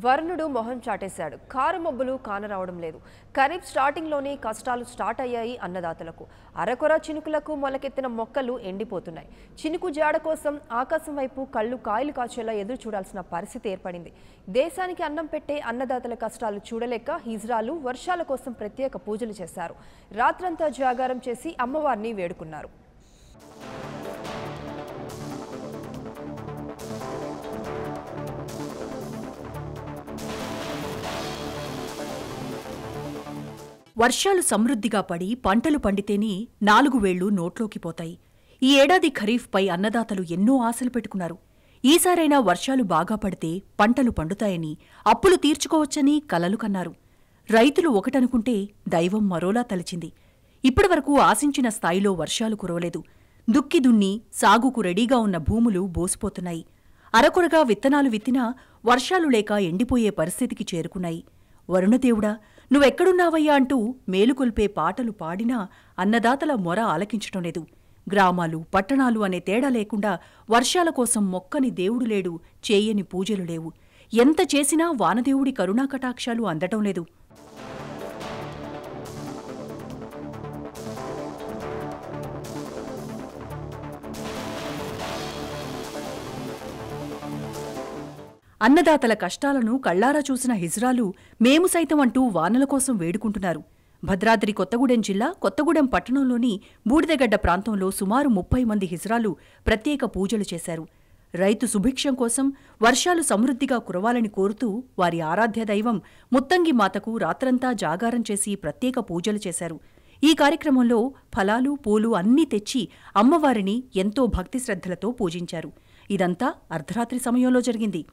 వరుణుడు మొహం చాటేశాడు కారు మబ్బులు కానరావడం లేదు ఖరీఫ్ స్టార్టింగ్లోనే కష్టాలు స్టార్ట్ అయ్యాయి అన్నదాతలకు అరకొర చినుకులకు మొలకెత్తిన మొక్కలు ఎండిపోతున్నాయి చినుకు జాడ కోసం ఆకాశం వైపు కళ్ళు కాయలు కాచేలా ఎదురు చూడాల్సిన పరిస్థితి ఏర్పడింది దేశానికి అన్నం పెట్టే అన్నదాతల కష్టాలు చూడలేక హిజ్రాలు వర్షాల కోసం ప్రత్యేక పూజలు చేశారు రాత్రంతా జాగారం చేసి అమ్మవారిని వేడుకున్నారు వర్షాలు సమృద్ధిగా పడి పంటలు పండితేనే నాలుగు వేళ్లు నోట్లోకి పోతాయి ఈ ఏడాది ఖరీఫ్పై అన్నదాతలు ఎన్నో ఆశలు పెట్టుకున్నారు ఈసారైనా వర్షాలు బాగా పడితే పంటలు పండుతాయని అప్పులు తీర్చుకోవచ్చని కలలు కన్నారు రైతులు ఒకటనుకుంటే దైవం మరోలా తలిచింది ఇప్పటివరకు ఆశించిన స్థాయిలో వర్షాలు కురవలేదు దుక్కి దున్ని సాగుకు రెడీగా ఉన్న భూములు బోసిపోతున్నాయి అరకొరగా విత్తనాలు విత్తినా వర్షాలు లేక ఎండిపోయే పరిస్థితికి చేరుకున్నాయి వరుణదేవుడా నువ్వెక్కడున్నావయ్యా అంటూ మేలుకొల్పే పాటలు పాడినా అన్నదాతల మొర ఆలకించటం లేదు గ్రామాలు పట్టణాలు అనే తేడా లేకుండా వర్షాల కోసం మొక్కని దేవుడు లేడు చేయని పూజలు లేవు ఎంత చేసినా వానదేవుడి కరుణాకటాక్షాలు అందటం లేదు అన్నదాతల కష్టాలను కళ్లారా చూసిన హిజ్రాలు మేము సైతం అంటూ వానల కోసం వేడుకుంటున్నారు భద్రాద్రి కొత్తగూడెం జిల్లా కొత్తగూడెం పట్టణంలోని బూడిదగడ్డ ప్రాంతంలో సుమారు ముప్పై మంది హిజ్రాలు ప్రత్యేక పూజలు చేశారు రైతు సుభిక్షం కోసం వర్షాలు సమృద్ధిగా కురవాలని కోరుతూ వారి ఆరాధ్య దైవం ముత్తంగి మాతకు రాత్రంతా జాగారం చేసి ప్రత్యేక పూజలు చేశారు ఈ కార్యక్రమంలో ఫలాలు పూలు అన్నీ తెచ్చి అమ్మవారిని ఎంతో భక్తి శ్రద్ధలతో పూజించారు ఇదంతా అర్ధరాత్రి సమయంలో జరిగింది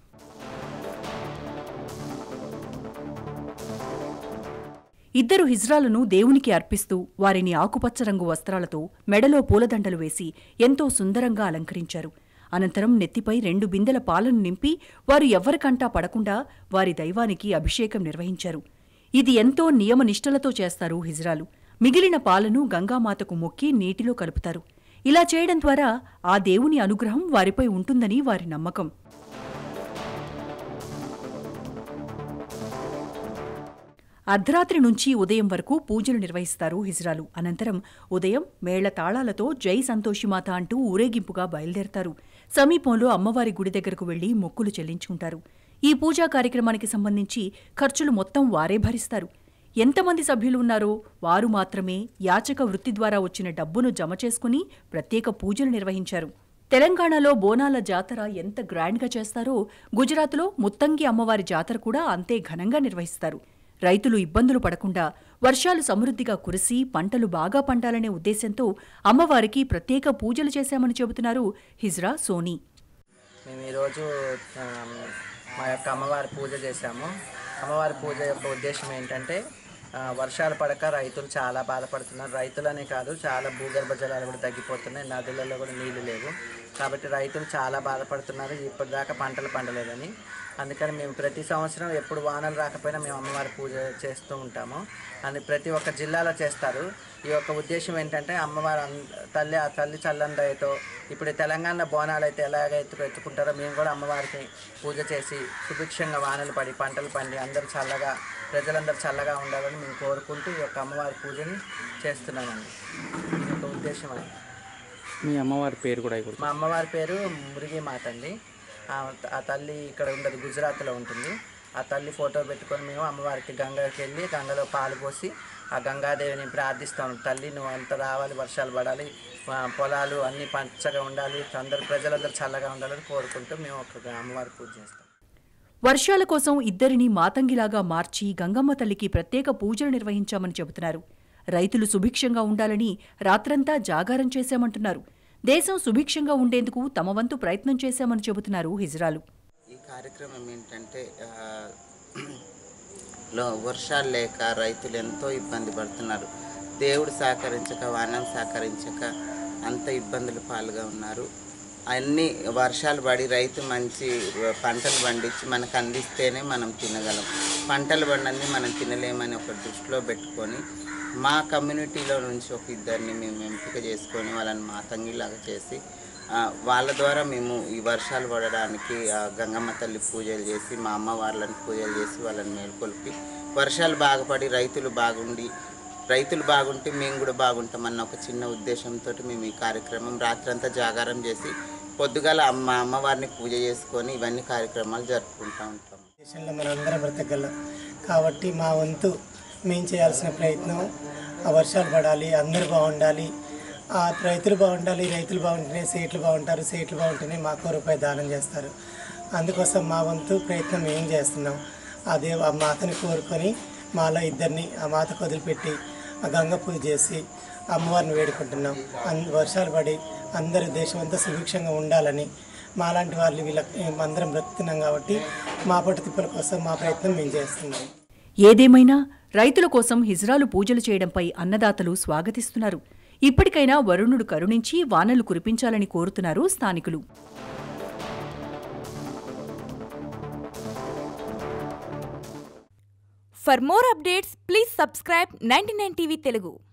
ఇద్దరు హిజ్రాలను దేవునికి అర్పిస్తూ వారిని ఆకుపచ్చ రంగు వస్త్రాలతో మెడలో పూలదండలు వేసి ఎంతో సుందరంగా అలంకరించారు అనంతరం నెత్తిపై రెండు బిందెల పాలను నింపి వారు ఎవ్వరికంటా పడకుండా వారి దైవానికి అభిషేకం నిర్వహించారు ఇది ఎంతో నియమనిష్టలతో చేస్తారు హిజ్రాలు మిగిలిన పాలను గంగామాతకు మొక్కి నీటిలో కలుపుతారు ఇలా చేయడం ద్వారా ఆ దేవుని అనుగ్రహం వారిపై ఉంటుందని వారి నమ్మకం అర్ధరాత్రి నుంచి ఉదయం వరకు పూజలు నిర్వహిస్తారు హిజ్రాలు అనంతరం ఉదయం మేళ్ల తాళాలతో జై సంతోషిమాత అంటూ ఊరేగింపుగా బయలుదేరతారు సమీపంలో అమ్మవారి గుడి దగ్గరకు వెళ్లి మొక్కులు చెల్లించుకుంటారు ఈ పూజా కార్యక్రమానికి సంబంధించి ఖర్చులు మొత్తం వారే భరిస్తారు ఎంతమంది సభ్యులు ఉన్నారో వారు మాత్రమే యాచక వృత్తి ద్వారా వచ్చిన డబ్బును జమ చేసుకుని ప్రత్యేక పూజలు నిర్వహించారు తెలంగాణలో బోనాల జాతర ఎంత గ్రాండ్గా చేస్తారో గుజరాత్లో ముత్తంగి అమ్మవారి జాతర కూడా అంతే ఘనంగా నిర్వహిస్తారు రైతులు ఇబ్బందులు పడకుండా వర్షాలు సమృద్ధిగా కురిసి పంటలు బాగా పండాలనే ఉద్దేశంతో అమ్మవారికి ప్రత్యేక పూజలు చేశామని చెబుతున్నారు హిజ్రా సోనీ మేము ఈరోజు ఆ, మా యొక్క అమ్మవారి పూజ చేశాము అమ్మవారి పూజ యొక్క ఉద్దేశం ఏంటంటే ఆ, వర్షాలు పడక రైతులు చాలా బాధపడుతున్నారు రైతులనే కాదు చాలా భూగర్భ జలాలు కూడా తగ్గిపోతున్నాయి నదులలో కూడా నీళ్లు లేవు కాబట్టి రైతులు చాలా బాధపడుతున్నారు ఇప్పటిదాకా పంటలు పండలేదని అందుకని మేము ప్రతి సంవత్సరం ఎప్పుడు వానలు రాకపోయినా మేము అమ్మవారి పూజ చేస్తూ ఉంటాము అని ప్రతి ఒక్క జిల్లాలో చేస్తారు ఈ యొక్క ఉద్దేశం ఏంటంటే అమ్మవారు అన్- తల్లి ఆ తల్లి చల్లందయతో ఇప్పుడు తెలంగాణ బోనాలు అయితే ఎలాగైతే ఎత్తుకుంటారో మేము కూడా అమ్మవారికి పూజ చేసి సుభిక్షంగా వానలు పడి పంటలు పండి అందరూ చల్లగా ప్రజలందరూ చల్లగా ఉండాలని మేము కోరుకుంటూ ఈ యొక్క అమ్మవారి పూజని చేస్తున్నామండి ఈ యొక్క ఉద్దేశం అది మీ అమ్మవారి పేరు కూడా ఇప్పుడు మా అమ్మవారి పేరు మురిగి మాత అండి ఆ ఆ తల్లి ఇక్కడ ఉండదు గుజరాత్లో ఉంటుంది ఆ తల్లి ఫోటో పెట్టుకొని మేము అమ్మవారికి గంగకి వెళ్ళి గంగలో పాలు పోసి ఆ గంగాదేవిని ప్రార్థిస్తాం తల్లి నువ్వు అంత రావాలి వర్షాలు పడాలి ఆ, పొలాలు అన్నీ పచ్చగా ఉండాలి అందరు ప్రజలందరూ చల్లగా ఉండాలని కోరుకుంటూ మేము ఒక అమ్మవారి పూజ చేస్తాం వర్షాల కోసం ఇద్దరిని మాతంగిలాగా మార్చి గంగమ్మ తల్లికి ప్రత్యేక పూజలు నిర్వహించామని చెబుతున్నారు రైతులు సుభిక్షంగా ఉండాలని రాత్రంతా జాగారం చేశామంటున్నారు దేశం సుభిక్షంగా ఉండేందుకు తమ వంతు ప్రయత్నం చేశామని చెబుతున్నారు హిజ్రాలు ఈ కార్యక్రమం ఏంటంటే ఆ, లో వర్షాలు లేక రైతులు ఎంతో ఇబ్బంది పడుతున్నారు దేవుడు సహకరించక వానం సహకరించక అంత ఇబ్బందులు పాలుగా ఉన్నారు అన్ని వర్షాలు పడి రైతు మంచి పంటలు పండించి మనకు అందిస్తేనే మనం తినగలం పంటలు పండింది మనం తినలేమని ఒక దృష్టిలో పెట్టుకొని మా కమ్యూనిటీలో నుంచి ఒక ఇద్దరిని మేము ఎంపిక చేసుకొని వాళ్ళని మాతంగిలాగా చేసి ఆ, వాళ్ళ ద్వారా మేము ఈ వర్షాలు పడడానికి ఆ, గంగమ్మ తల్లి పూజలు చేసి మా అమ్మ వాళ్ళని పూజలు చేసి వాళ్ళని మేల్కొల్పి వర్షాలు బాగుపడి రైతులు బాగుండి రైతులు బాగుంటే మేము కూడా బాగుంటామన్న ఒక చిన్న ఉద్దేశంతో మేము ఈ కార్యక్రమం రాత్రంతా జాగారం చేసి పొద్దుగాల అమ్మ అమ్మవారిని పూజ చేసుకొని ఇవన్నీ కార్యక్రమాలు జరుపుకుంటూ ఉంటాం దేశంలో మనందరం బ్రతకగలం కాబట్టి మా వంతు మేము చేయాల్సిన ప్రయత్నం ఆ వర్షాలు పడాలి అందరూ బాగుండాలి ఆ రైతులు బాగుండాలి రైతులు బాగుంటేనే సేట్లు బాగుంటారు సేట్లు బాగుంటేనే మాకు రూపాయి దానం చేస్తారు అందుకోసం మా వంతు ప్రయత్నం మేము చేస్తున్నాం అదే ఆ మాతని కోరుకొని మాలో ఇద్దరిని ఆ మాతకు వదిలిపెట్టి ఆ గంగ పూజ చేసి అమ్మవారిని వేడుకుంటున్నాం అన్ వర్షాలు పడి అందరూ దేశం అంతా సుభిక్షంగా ఉండాలని మాలాంటి వాళ్ళు వీళ్ళ అందరం బ్రతుకుతున్నాం కాబట్టి మా పట్టు తిప్పల కోసం మా ప్రయత్నం మేము చేస్తున్నాం ఏదేమైనా రైతుల కోసం హిజ్రాలు పూజలు చేయడంపై అన్నదాతలు స్వాగతిస్తున్నారు ఇప్పటికైనా వరుణుడు కరుణించి వానలు కురిపించాలని కోరుతున్నారు స్థానికులు For more updates, please subscribe 99 TV Telugu.